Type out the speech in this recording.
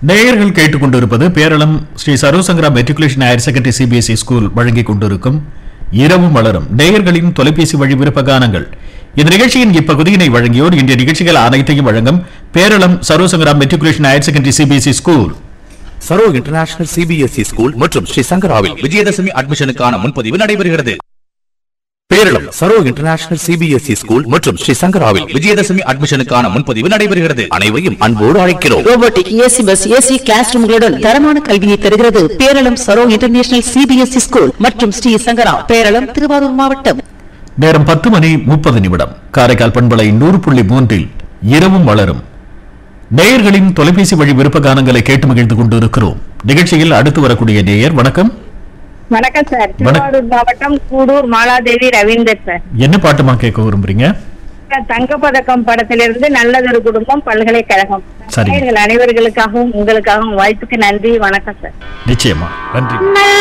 நேயர்கள் கேட்டுக்கொண்டிருப்பது Peralam Shri Sarosankara matriculation higher secondary CBSE school வழங்கிக் கொண்டிருக்கும் இரவும் வளரும் நேயர்களின் தொலைபேசி வழி விருப்ப கானங்கள் இந்த நிகழ்ச்சியின் இப்பகுதியினை வழங்கியோர் இன்றைய நிகழ்ச்சிகள் அனைத்தையும் வழங்கும் Peralam Sarosankara matriculation higher secondary CBSE school Saro international CBSE school மற்றும் ஸ்ரீ சங்கராவில் விஜயதசமி அட்மிஷனுக்கான முன்பதிவு நடைபெறுகிறது Peralam Saro international CBSE school மற்றும் ஸ்ரீ சங்கராவில் விஜயதசமி அட்மிஷனுக்கான முன்பதிவு நடைபெறுகிறது அனைவரையும் அன்போடு அழைக்கிறோம் robotic AC bus AC class ரூம்களுடன் தரமான கல்வியை தருகிறது Peralam Saro international CBSE school மற்றும் ஸ்ரீ சங்கரா பேரளம் திருவாரூர் மாவட்டம் நேரம் பத்து மணி முப்பது நிமிடம் காரைக்கால் பண்பலை நூறு புள்ளி மூன்றில் இரவும் வளரும் நேயர்களின் தொலைபேசி வழி விருப்ப கானங்களை கேட்டு மகிழ்ந்து கொண்டிருக்கிறோம் நிகழ்ச்சியில் அடுத்து வரக்கூடிய நேயர் வணக்கம் வணக்கம் சார் திருவாரூர் மாவட்டம் கூடூர் மாலாதேவி ரவீந்தர் சார் என்ன பாட்டுமா கேட்க விரும்புறீங்க தங்கப்பதக்கம் படத்திலிருந்து நல்லதொரு குடும்பம் பல்கலைக்கழகம் சரிங்க. நேயர்கள் அனைவர்களுக்காகவும் உங்களுக்காகவும் வாய்ப்புக்கு நன்றி வணக்கம் சார் நிச்சயமா நன்றி